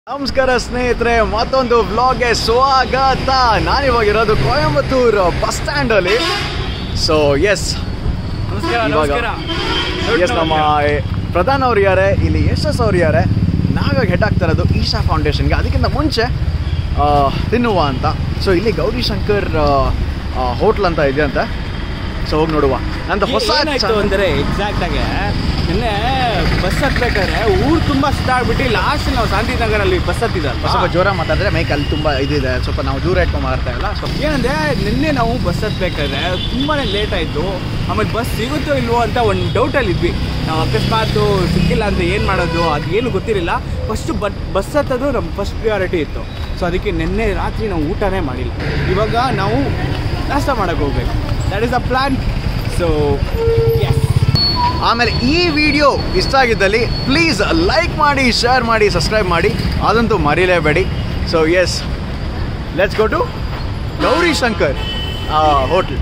ನಮಸ್ಕಾರ ಸ್ನೇಹಿತರೆ ಮತ್ತೊಂದು ವ್ಲಾಗ್ಗೆ ಸ್ವಾಗತ ನಾನಿವಾಗಿರೋದು ಕೊಯಂಬತ್ತೂರು ಬಸ್ ಸ್ಟ್ಯಾಂಡ್ ಅಲ್ಲಿ ಸೊ ಎಸ್ ನಮಸ್ಕಾರ ಇವಾಗ ನಮಸ್ಕಾರ ಎಸ್ ನಮ್ಮ ಪ್ರಧಾನ್ ಅವ್ರು ಯಾರೇ ಇಲ್ಲಿ ಎಸ್ ಎಸ್ ಅವ್ರು ಯಾರೇ ನಾವಾಗ ಹೆಡ್ ಆಗ್ತಾ ಇರೋದು ಈಶಾ ಫೌಂಡೇಶನ್ಗೆ ಅದಕ್ಕಿಂತ ಮುಂಚೆ ಆ, ತಿನ್ನುವ ಅಂತ ಸೊ ಇಲ್ಲಿ ಗೌರಿ ಶಂಕರ್ ಹೋಟ್ಲ್ ಅಂತ ಇದೆ ಅಂತ ಸೊ ಹೋಗಿ ನೋಡುವ ನಂದು ಹೊಸ ಏನಾಯ್ತು ಚಾನಲ್- ಅಂದ್ರೆ ಎಕ್ಸಾಕ್ಟ್ ಆಗಿ ನಿನ್ನೆ ಬಸ್ ಹತ್ಬೇಕಾದ್ರೆ ಊರು ತುಂಬಾ ಸುತ್ತಾಡ್ಬಿಟ್ಟು ಲಾಸ್ಟ್ ನಾವು ಶಾಂತಿನಗರಲ್ಲಿ ಬಸ್ ಸ್ವಲ್ಪ ಹತ್ತಿದಲ್ಲ ಜೋರ ಮಾತಾಡಿದ್ರೆ ಮೈಕ್ ಅಲ್ಲಿ ತುಂಬ ಇದಿದೆ ಸ್ವಲ್ಪ ನಾವು ದೂರ ಇಟ್ಕೊಂಡು ಮಾತಾಡ್ತಾ ಇಲ್ಲ ಸೊ ಏನಂದ್ರೆ ನಿನ್ನೆ ನಾವು ಬಸ್ ಹತ್ಬೇಕಾದ್ರೆ ತುಂಬಾನೇ ಲೇಟ್ ಆಯ್ತು ಆಮೇಲೆ ಬಸ್ ಸಿಗುತ್ತೋ ಇಲ್ವೋ ಅಂತ ಒಂದು ಡೌಟಲ್ಲಿ ಇದ್ವಿ ನಾವು ಅಕಸ್ಮಾತ್ ಸಿಕ್ಕಿಲ್ಲ ಅಂದ್ರೆ ಏನು ಮಾಡೋದು ಅದು ಏನು ಗೊತ್ತಿರಲಿಲ್ಲ ಫಸ್ಟ್ ಬಟ್ ಬಸ್ ಹತ್ತೋದು ನಮ್ಮ ಫಸ್ಟ್ ಪ್ರಿಯಾರಿಟಿ ಇತ್ತು ಸೊ ಅದಕ್ಕೆ ನಿನ್ನೆ ರಾತ್ರಿ ನಾವು ಊಟನೇ ಮಾಡಿಲ್ಲ ಇವಾಗ ನಾವು ನಾಷ್ಟ ಮಾಡೋಕೆ ಹೋಗ್ಬೇಕು that is a plan so yes ಆಮೇಲೆ ಈ ವಿಡಿಯೋ ಇಷ್ಟ ಆಗಿದ್ದಲ್ಲಿ ಪ್ಲೀಸ್ ಲೈಕ್ ಮಾಡಿ ಶೇರ್ ಮಾಡಿ ಸಬ್ಸ್ಕ್ರೈಬ್ ಮಾಡಿ ಅದಂತೂ ಮರೀಲೇಬೇಡಿ so yes let's go to Gauri Shankar hotel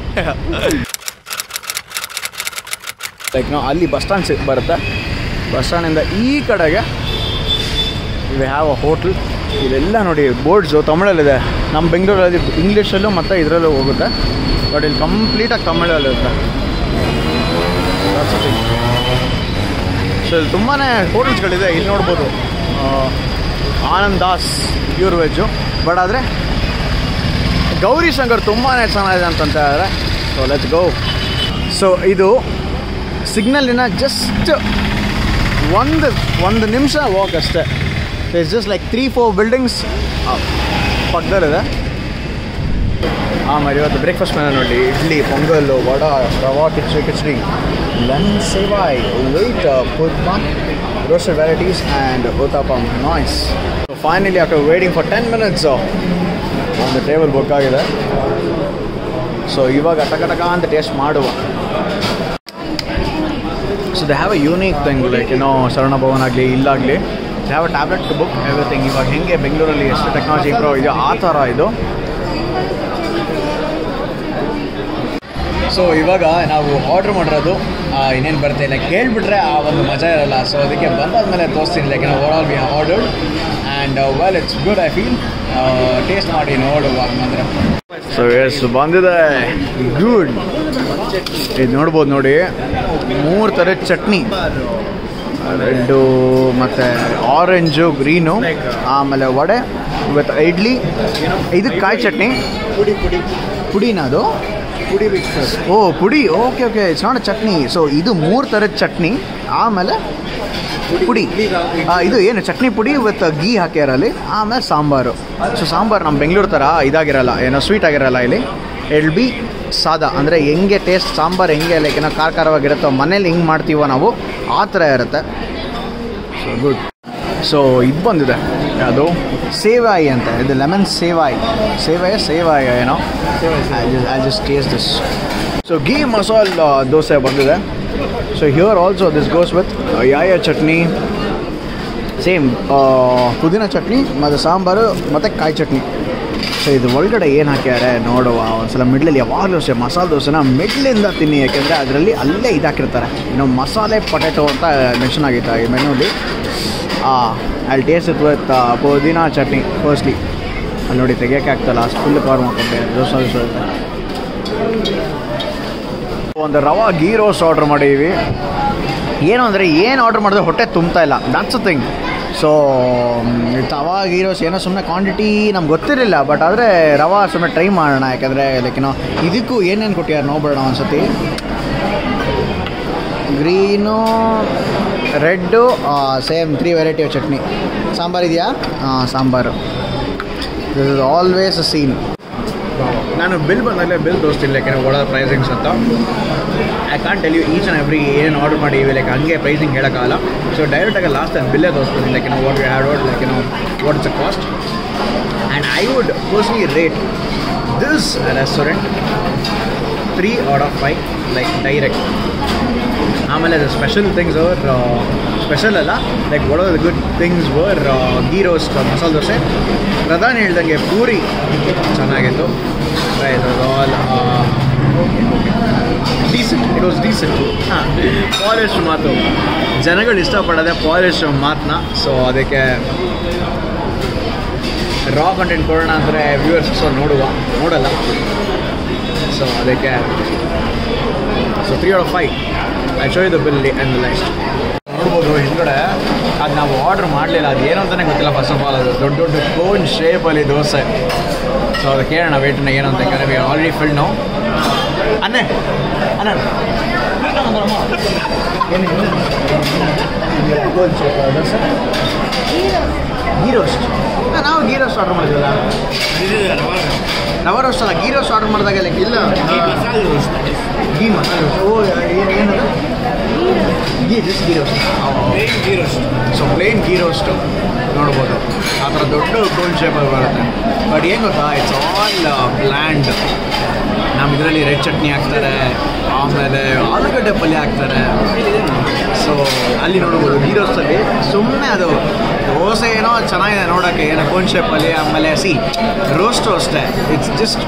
like ನಾವು ಅಲ್ಲಿ ಬಸ್ ಸ್ಟ್ಯಾಂಡ್ ಸಿಕ್ ಬರುತ್ತೆ ಬಸ್ ಸ್ಟ್ಯಾಂಡಿಂದ ಈ ಕಡೆಗೆ ವಿ ಹ್ಯಾವ್ ಅ ಹೋಟ್ಲ್ ಇದೆಲ್ಲ ನೋಡಿ ಬೋರ್ಡ್ಸು ತಮಿಳಲ್ಲಿದೆ ನಮ್ಮ ಬೆಂಗಳೂರಲ್ಲಿ ಇಂಗ್ಲೀಷಲ್ಲೂ ಮತ್ತು ಇದರಲ್ಲೂ ಹೋಗುತ್ತೆ ಬಟ್ ಇಲ್ಲಿ ಕಂಪ್ಲೀಟಾಗಿ ತಮಿಳಲ್ಲಿರುತ್ತೆ ಸೊ ಇಲ್ಲಿ ತುಂಬಾ ಹೋಟೆಲ್ಸ್ಗಳಿದೆ ಇಲ್ಲಿ ನೋಡ್ಬೋದು ಆ, Anand Das pure veg but ಆದರೆ ಗೌರಿ ಶಂಕರ್ ತುಂಬಾ ಚೆನ್ನಾಗಿದೆ ಅಂತಂತ ಹೇಳಿದ್ರೆ ಸೊ ಲೆಟ್ಸ್ ಗೋ ಸೊ ಇದು ಸಿಗ್ನಲಿನ ಜಸ್ಟ್ ಒಂದು ಒಂದು ನಿಮಿಷ ವಾಕ್ ಅಷ್ಟೇ it's just like three four buildings ಪಕ್ಕದಲ್ಲಿದೆ ಆಮೇಲೆ ಇವತ್ತು ಬ್ರೇಕ್ಫಾಸ್ಟ್ ಮೇಲೆ ನೋಡಿ ಇಡ್ಲಿ ಪೊಂಗಲ್ಲು ವಡ ರವಾ ಕಿಚಡಿ ಕಿಚಡಿ ಲೆಮನ್ ಸೇವಾಯ್ ವೈಟ್ ಪುದ್ಮ roasted varieties and uttapam nice finally after waiting for ten minutes ಒಂದು ಟೇಬಲ್ ಬುಕ್ ಆಗಿದೆ ಸೊ ಇವಾಗ ಟಕ ಟಕ ಅಂತ ಟೇಸ್ಟ್ ಮಾಡುವ so they have a unique thing like ಏನೋ ಶರಣ ಭವನ್ ಆಗಲಿ ಇಲ್ಲಾಗಲಿ they have a tablet book everything ಇವಾಗ ಹೆಂಗೆ ಬೆಂಗಳೂರಲ್ಲಿ ಎಷ್ಟು ಟೆಕ್ನಾಲಜಿ ಇಂಪ್ರೂವ್ ಇದೆಯೋ ಆ ಥರ ಇದು ಸೊ ಇವಾಗ ನಾವು ಆರ್ಡ್ರ್ ಮಾಡಿರೋದು ಇನ್ನೇನು ಬರುತ್ತೆ ಲೈಕ್ ಹೇಳ್ಬಿಟ್ರೆ ಆ ಒಂದು ಮಜಾ ಇರಲ್ಲ ಸೊ ಅದಕ್ಕೆ ಬಂದಾದ್ಮೇಲೆ ತೋರಿಸ್ತೀನಿ ಲೈಕ್ ನಾವು over all we ordered and well it's good I feel taste ಮಾಡಿ ನೋಡುವ ಅಂದರೆ ಸೊ ಎಸ್ ಬಂದಿದೆ ಗುಡ್ ಇದು ನೋಡ್ಬೋದು ನೋಡಿ ಮೂರು ಥರದ ಚಟ್ನಿ ರೆಡ್ಡು ಮತ್ತು ಆರೆಂಜು ಗ್ರೀನು ಆಮೇಲೆ ವಡೆ ವಿತ್ ಇಡ್ಲಿ ಇದು ಕಾಯಿ ಚಟ್ನಿ ಪುಡಿ ಪುಡಿ ಪುಡಿನ ಅದು ಪುಡಿ ಮಿಕ್ಸರ್ ಓ ಪುಡಿ okay okay it's not chutney so ಇದು ಮೂರು ಥರದ ಚಟ್ನಿ ಆಮೇಲೆ ಪುಡಿ ಆ, ಇದು ಏನು ಚಟ್ನಿ ಪುಡಿ ವಿತ್ ಗೀ ಹಾಕ್ಯಾರ ಅಲ್ಲಿ ಆಮೇಲೆ ಸಾಂಬಾರು ಸೊ ಸಾಂಬಾರು ನಮ್ಮ ಬೆಂಗಳೂರು ಥರ ಇದಾಗಿರಲ್ಲ ಏನೋ ಸ್ವೀಟ್ ಆಗಿರಲ್ಲ ಇಲ್ಲಿ ಎಲ್ ಬಿ ಸಾದಾ ಅಂದರೆ ಹೆಂಗೆ ಟೇಸ್ಟ್ ಸಾಂಬಾರು ಹೆಂಗೆ ಲೈಕ್ ಏನೋ ಖಾರ ಖಾರವಾಗಿರುತ್ತೋ ಮನೇಲಿ ಹೆಂಗೆ ಮಾಡ್ತೀವೋ ನಾವು ಆ ಥರ ಇರುತ್ತೆ ಸೊ ಗುಡ್ ಸೊ ಇದು ಬಂದಿದೆ ಅದು ಸೇವಾಯಿ ಅಂತ ಇದು ಲೆಮನ್ ಸೇವಾಯಿ ಸೇವಾಯ ಸೇವಾಯ ಏನೋ I just taste this so ghee masala dosa ಬಂದಿದೆ so here also this goes with ಯಾಯ ಚಟ್ನಿ ಸೇಮ್ ಪುದೀನ ಚಟ್ನಿ ಮತ್ತು ಸಾಂಬಾರು ಮತ್ತು ಕಾಯಿ ಚಟ್ನಿ ಸೊ ಇದು ಒಳಗಡೆ ಏನು ಹಾಕ್ಯಾರೆ ನೋಡುವ ಒಂದ್ಸಲ ಮಿಡ್ಲಲ್ಲಿ ಯಾವಾಗಲೂ ಅಷ್ಟೇ ಮಸಾಲೆ ದೋಸೆನ ಮಿಡ್ಲಿಂದ ತಿನ್ನಿ ಯಾಕೆಂದರೆ ಅದರಲ್ಲಿ ಅಲ್ಲೇ ಇದಾಕಿರ್ತಾರೆ ಇನ್ನು ಮಸಾಲೆ ಪೊಟ್ಯಾಟೊ ಅಂತ ಮೆನ್ಷನ್ ಆಗಿತ್ತು ಈ ಮೆನುಲಿ ಅಲ್ಲಿ ಟೇಸ್ಟ್ ಇತ್ತು ವಿತ್ ಪುದೀನ ಚಟ್ನಿ ಫಸ್ಟ್ಲಿ ಅಲ್ಲಿ ನೋಡಿ ತೆಗಿಯೋಕೆ ಆಗ್ತಲ್ಲ ಅಷ್ಟು ಫುಲ್ ಕವರ್ ಮಾಡ್ಕೊಂಡೆ ದೋಸೆ ದೋಸೆ ಇರುತ್ತೆ ಒಂದು ರವಾ ಗೀ ರೋಸ್ಟ್ ಆರ್ಡ್ರ್ ಮಾಡಿದ್ದೀವಿ ಏನು ಅಂದರೆ ಏನು ಆರ್ಡ್ರ್ ಮಾಡಿದ್ರೆ ಹೊಟ್ಟೆ ತುಂಬ್ತಾ ಇಲ್ಲ that's a thing so tawa ghee roast ಏನೋ ಸುಮ್ಮನೆ ಕ್ವಾಂಟಿಟಿ ನಮ್ಗೆ ಗೊತ್ತಿರಲಿಲ್ಲ ಬಟ್ ಆದರೆ ರವಾ ಸುಮ್ಮನೆ ಟ್ರೈ ಮಾಡೋಣ ಯಾಕಂದರೆ ಲೈಕ್ ಏನೋ ಇದಕ್ಕೂ ಏನೇನು ಕೊಟ್ಟಿದ್ದಾರೆ ನೋಡ್ಬೇಡ ಒಂದ್ಸತಿ green red same three variety of chutney sambar ಇದೆಯಾ ಹಾಂ sambar this is always a scene ನಾನು ಬಿಲ್ ಬಂದಾಗಲೇ ಬಿಲ್ ತೋರಿಸ್ತಿಲ್ಲ ಯಾಕೆಂದರೆ ಒಳ್ಳೆ ಪ್ರೈಸಿಂಗ್ಸ್ ಅಂತ I can't tell you each and every ಏನು ಆರ್ಡರ್ ಮಾಡಿವಿ ಲೈಕ್ ಹಂಗೆ ಪ್ರೈಸಿಂಗ್ ಹೇಳೋಕ್ಕಾಗಲ್ಲ ಸೊ ಡೈರೆಕ್ಟಾಗಿ ಲಾಸ್ಟ್ ಟೈಮ್ ಬಿಲ್ಲೇ ತೋರಿಸ್ತೀನಿ like know what you had what like know what is a cost and I would personally rate this restaurant three out of five like direct ಆಮೇಲೆ the special things ಅವರ್ special ಅಲ್ಲ like one of the good things were ghee roast masala dosa ಪ್ರಧಾನ ಹೇಳ್ದಂಗೆ ಪೂರಿ ಚೆನ್ನಾಗಿತ್ತು all decent it was decent ಹಾಂ polish ಮಾತು ಜನಗಳು ಇಷ್ಟಪಡೋದೆ polish ಮಾತನ್ನ ಸೊ ಅದಕ್ಕೆ ರಾ ಕಂಟೆಂಟ್ ಕೊಡೋಣ ಅಂದರೆ ವ್ಯೂವರ್ಸ್ ಸೊ ನೋಡುವ ನೋಡಲ್ಲ ಸೊ ಅದಕ್ಕೆ so three out five I show the bill and the list ನೋಡ್ಬೋದು ಹಿಂದ್ಗಡೆ ಅದು ನಾವು ಆರ್ಡ್ರ್ ಮಾಡಲಿಲ್ಲ ಅದು ಏನು ಅಂತಲೇ ಗೊತ್ತಿಲ್ಲ ಫಸ್ಟ್ ಆಫ್ ಆಲ್ ಅದು ದೊಡ್ಡ ದೊಡ್ಡ ಕೋನ್ ಶೇಪಲ್ಲಿ ದೋಸೆ ಸೊ ಅದು ಕೇಳೋಣ ವೇಟ್ನ ಏನು ಅಂತ ಯಾಕಂದರೆ ಆಲ್ರೆಡಿ ಫಿಲ್ ನಾವು ಅನ್ನೇ ಅನ್ನ ಗೀ ರೋಸ್ಟ್ ನಾವು ಗೀ ರೋಸ್ಟ್ ಆರ್ಡರ್ ಮಾಡಿದ್ವಲ್ಲ ರವಾ ರೋಸ್ಟ್ ಅಲ್ಲ ಗೀ ರೋಸ್ಟ್ ಆರ್ಡರ್ ಮಾಡಿದಾಗ ಲೈಕ್ ಇಲ್ಲ ಗೀ ಮಸಾಲೆ roast. ಓ ಏನು ಏನದು ghee just ghee roast so plain ghee roast ನೋಡ್ಬೋದು ಆ ಥರ ದೊಡ್ಡ ಕೋಲ್ಡ್ ಶೇಪಲ್ಲಿ ಬರುತ್ತೆ ಬಟ್ ಏನು ಗೊತ್ತಾ ಇಟ್ಸ್ ಆಲ್ ಬ್ಲ್ಯಾಂಡ್ ನಮ್ಮ ಇದರಲ್ಲಿ ರೆಡ್ ಚಟ್ನಿ ಹಾಕ್ತಾರೆ ಆಮೇಲೆ ಆಲೂಗಡ್ಡೆ ಪಲ್ಯ ಹಾಕ್ತಾರೆ ಸೊ ಅಲ್ಲಿ ನೋಡ್ಬೋದು ಗೀ ರೋಸ್ಟಲ್ಲಿ ಸುಮ್ಮನೆ ಅದು ದೋಸೆ ಏನೋ ಚೆನ್ನಾಗಿದೆ ನೋಡೋಕ್ಕೆ ಏನೋ ಕೋನ್ ಶೇಪಲ್ಲಿ ಆಮೇಲೆ ಸಿ ರೋಸ್ಟು ಅಷ್ಟೇ it's just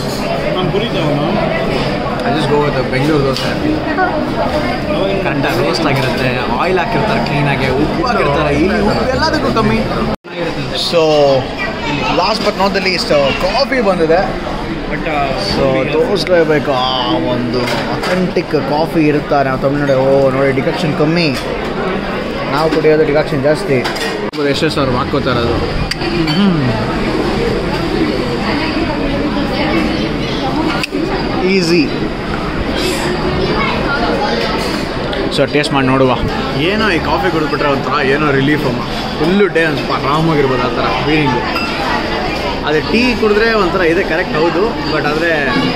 I just go with Bengaluru dosa ಕರೆಕ್ಟಾಗಿ ರೋಸ್ಟ್ ಆಗಿರುತ್ತೆ ಆಯಿಲ್ ಹಾಕಿರ್ತಾರೆ ಕ್ಲೀನಾಗಿ ಉಪ್ಪು ಹಾಕಿರ್ತಾರೆ ಇಲ್ಲಿ ಉಪ್ಪು ಎಲ್ಲದಕ್ಕೂ ಕಮ್ಮಿ so last but not the least coffee ಬಂದಿದೆ ಬಟ್ ಸೊ ತೋರಿಸ್ಲೇಬೇಕು ಆ ಒಂದು ಅಥೆಂಟಿಕ್ ಕಾಫಿ ಇರುತ್ತಾರೆ ನಾವು ತಮಿಳ್ನಾಡು ಓ ನೋಡಿ ಡಿಕಕ್ಷನ್ ಕಮ್ಮಿ ನಾವು ಕುಡಿಯೋದು ಡಿಕಕ್ಷನ್ ಜಾಸ್ತಿ ಎಷ್ಟೇ ಸಾವಿರ ಹಾಕೋತಾರೆ ಅದು ಈಸಿ ಸೊ ಟೇಸ್ಟ್ ಮಾಡಿ ನೋಡುವ ಏನೋ ಈ ಕಾಫಿ ಕುಡಿದ್ಬಿಟ್ರೆ ಒಂಥರ ಏನೋ ರಿಲೀಫ್ ಅಮ್ಮ ಫುಲ್ಲು ಡೇ ಒಂದು ಆರಾಮಾಗಿರ್ಬೋದು ಆ ಥರ ಫೀಲಿಂಗು ಅದೇ ಟೀ ಕುಡಿದ್ರೆ ಒಂಥರ ಇದೆ ಕರೆಕ್ಟ್ ಹೌದು ಬಟ್ ಆದರೆ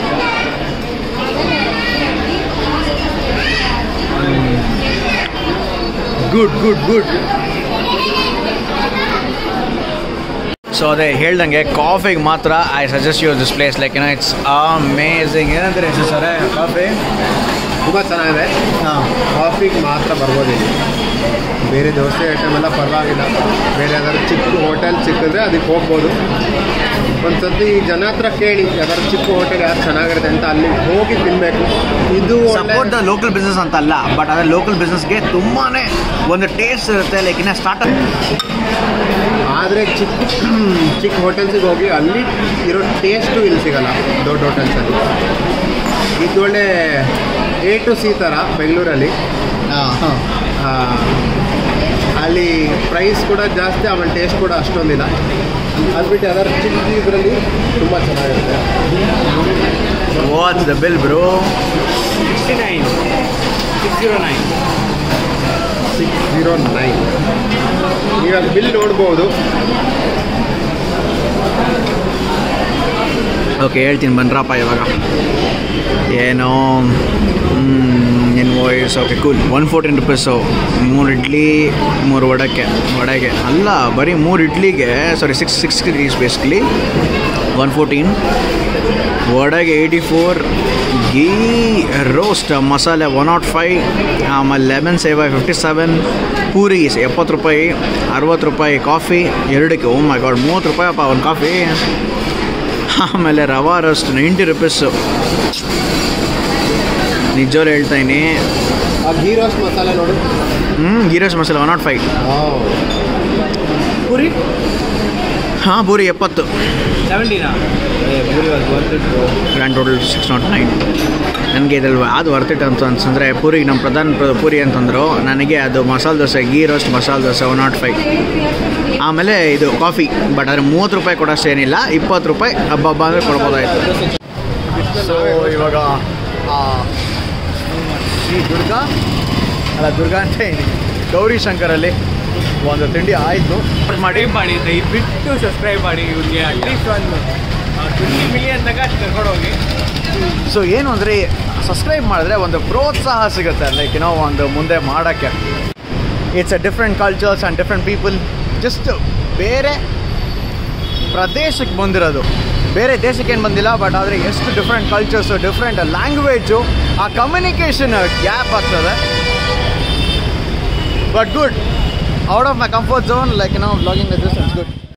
ಗುಡ್ ಗುಡ್ ಗುಡ್ ಸೊ ಅದೇ ಹೇಳ್ದಂಗೆ ಕಾಫಿಗೆ ಮಾತ್ರ I suggest you this place like ಏನೋ ಇಟ್ಸ್ ಅಮೇಝಿಂಗ್ ಏನಂತಾರೆ ಸರ್ ಕಾಫಿ ತುಂಬ ಚೆನ್ನಾಗಿದೆ ಹಾಂ ಕಾಫಿಗೆ ಮಾತ್ರ ಬರ್ಬೋದು ಇಲ್ಲಿ ಬೇರೆ ದೋಸೆ ಐಟಮ್ ಎಲ್ಲ ಪರವಾಗಿಲ್ಲ ಬೇರೆ ಯಾವ್ದಾದ್ರು ಚಿಕ್ಕ ಹೋಟೆಲ್ ಸಿಕ್ಕಿದ್ರೆ ಅದಕ್ಕೆ ಹೋಗ್ಬೋದು ಒಂದು ಸರ್ತಿ ಜನ ಹತ್ರ ಕೇಳಿ ಯಾವ್ದಾದ್ರು ಚಿಕ್ಕ ಹೋಟೆಲ್ ಯಾರು ಚೆನ್ನಾಗಿರುತ್ತೆ ಅಂತ ಅಲ್ಲಿ ಹೋಗಿ ತಿನ್ನಬೇಕು ಇದು ಸಪೋರ್ಟ್ ದ ಲೋಕಲ್ ಬಿಸ್ನೆಸ್ ಅಂತ ಅಲ್ಲ ಬಟ್ ಅದೇ ಲೋಕಲ್ ಬಿಸ್ನೆಸ್ಗೆ ತುಂಬಾ ಒಂದು ಟೇಸ್ಟ್ ಇರುತ್ತೆ ಲೈಕ್ ಇನ್ನ ಸ್ಟಾರ್ಟಪ್ ಆದರೆ ಚಿಕ್ಕ ಚಿಕ್ಕ ಹೋಟೆಲ್ಸಿಗೆ ಹೋಗಿ ಅಲ್ಲಿ ಇರೋ ಟೇಸ್ಟು ಇಲ್ಲಿ ಸಿಗಲ್ಲ ದೊಡ್ಡ ಹೋಟೆಲ್ಸಲ್ಲಿ ಇದು ಒಳ್ಳೆ ಎ ಟು ಸಿ ಥರ ಬೆಂಗಳೂರಲ್ಲಿ ಆ, ಅಲ್ಲಿ ಪ್ರೈಸ್ ಕೂಡ ಜಾಸ್ತಿ ಆಮೇಲೆ ಟೇಸ್ಟ್ ಕೂಡ ಅಷ್ಟೊಂದಿಲ್ಲ ಅದು ಬಿಟ್ಟು ಯಾವ್ದಾದ್ರು ಚಿಕ್ಕ ಇದರಲ್ಲಿ ತುಂಬ ಚೆನ್ನಾಗಿರುತ್ತೆ what's the bill bro sixty nine six zero nine six zero nine ಇವಾಗ ಬಿಲ್ ನೋಡ್ಬೋದು ಓಕೆ ಹೇಳ್ತೀನಿ ಬನ್ರಪ್ಪ ಇವಾಗ ಏನೋ invoice okay cool one fourteen rupees ಮೂರು ಇಡ್ಲಿ ಮೂರು ವಡಕ್ಕೆ ವಡೆಗೆ ಅಲ್ಲ ಬರೀ ಮೂರು ಇಡ್ಲಿಗೆ sorry six six rupees basically one fourteen ವಡೆಗೆ eighty four ghee roast masala one nought five ಆಮೇಲೆ lemon sevai fifty seven puri ಎಪ್ಪತ್ತು ರೂಪಾಯಿ ಅರವತ್ತು ರೂಪಾಯಿ ಕಾಫಿ ಎರಡಕ್ಕೆ ಓ ಮೈ ಗಾಡ್ ಮೂವತ್ತು ರೂಪಾಯಿ ಅಪ್ಪ ಒಂದು ಕಾಫಿ ಆಮೇಲೆ ರವಾ ರೋಸ್ಟ್ ನೈಂಟಿ ರುಪೀಸು ನಿಜವಾಗ್ಲೂ ಹೇಳ್ತಾ ಇದ್ದೀನಿ ಆ ಘೀ ರೋಸ್ಟ್ ಮಸಾಲೆ ನೋಡು ಹ್ಞೂ ghee roast masala one nought five puri ಹಾಂ ಪೂರಿ ಎಪ್ಪತ್ತು ಸೆವೆಂಟೀನಾ puri grand total six nought nine ನನಗೆ ಇದ್ರಲ್ಲಿ ಅದು ವರ್ತಿಟ್ ಅಂತ ಅನ್ಸಂದ್ರೆ ಪೂರಿ ನಮ್ಮ ಪ್ರಧಾನ ಪ್ರ- ಪೂರಿ ಅಂತಂದರು ನನಗೆ ಅದು ಮಸಾಲೆ dosa ghee roast masala dosa one nought five ಆಮೇಲೆ ಇದು ಕಾಫಿ ಬಟ್ ಆದರೆ ಮೂವತ್ತು ರೂಪಾಯಿ ಕೊಡೋಷ್ಟು ಏನಿಲ್ಲ ಇಪ್ಪತ್ತು ರೂಪಾಯಿ ಹಬ್ಬ ಹಬ್ಬ ಅಂದರೆ ಕೊಡ್ಬೋದಾಯ್ತು ಸೊ ಇವಾಗ ಆ, ಶ್ರೀ ದುರ್ಗಾ ಅಲ್ಲ ದುರ್ಗಾ ಅಂತ ಏನಿದೆ ಗೌರಿ ಶಂಕರಲ್ಲಿ ಒಂದು ತಿಂಡಿ ಆಯಿತು ಮಾಡಿ ಸಬ್ಸ್ಕ್ರೈಬ್ ಮಾಡಿ ದಯವಿಟ್ಟು ಸಬ್ಸ್ಕ್ರೈಬ್ ಮಾಡಿ ಇವ್ರಿಗೆ ಅಟ್ಲೀಸ್ಟ್ ಒಂದು ಟ್ವೆಂಟಿ ಮಿಲಿಯನ್ ತನಕ ಕರ್ಕೊಂಡು ಹೋಗಿ ಸೊ ಏನು ಅಂದರೆ ಸಬ್ಸ್ಕ್ರೈಬ್ ಮಾಡಿದ್ರೆ ಒಂದು ಪ್ರೋತ್ಸಾಹ ಸಿಗುತ್ತೆ ಲೈಕ್ ಏನೋ ಒಂದು ಮುಂದೆ ಮಾಡೋಕ್ಕೆ it's a different cultures and different people just ಬೇರೆ ಪ್ರದೇಶಕ್ಕೆ ಬಂದಿರೋದು ಬೇರೆ ದೇಶಕ್ಕೆ ಏನು ಬಂದಿಲ್ಲ ಬಟ್ ಆದರೆ ಎಷ್ಟು ಡಿಫ್ರೆಂಟ್ ಕಲ್ಚರ್ಸು ಡಿಫ್ರೆಂಟ್ ಲ್ಯಾಂಗ್ವೇಜು ಆ ಕಮ್ಯುನಿಕೇಷನ್ ಗ್ಯಾಪ್ ಆಗ್ತದೆ but good out of my comfort zone like no blogging this it's good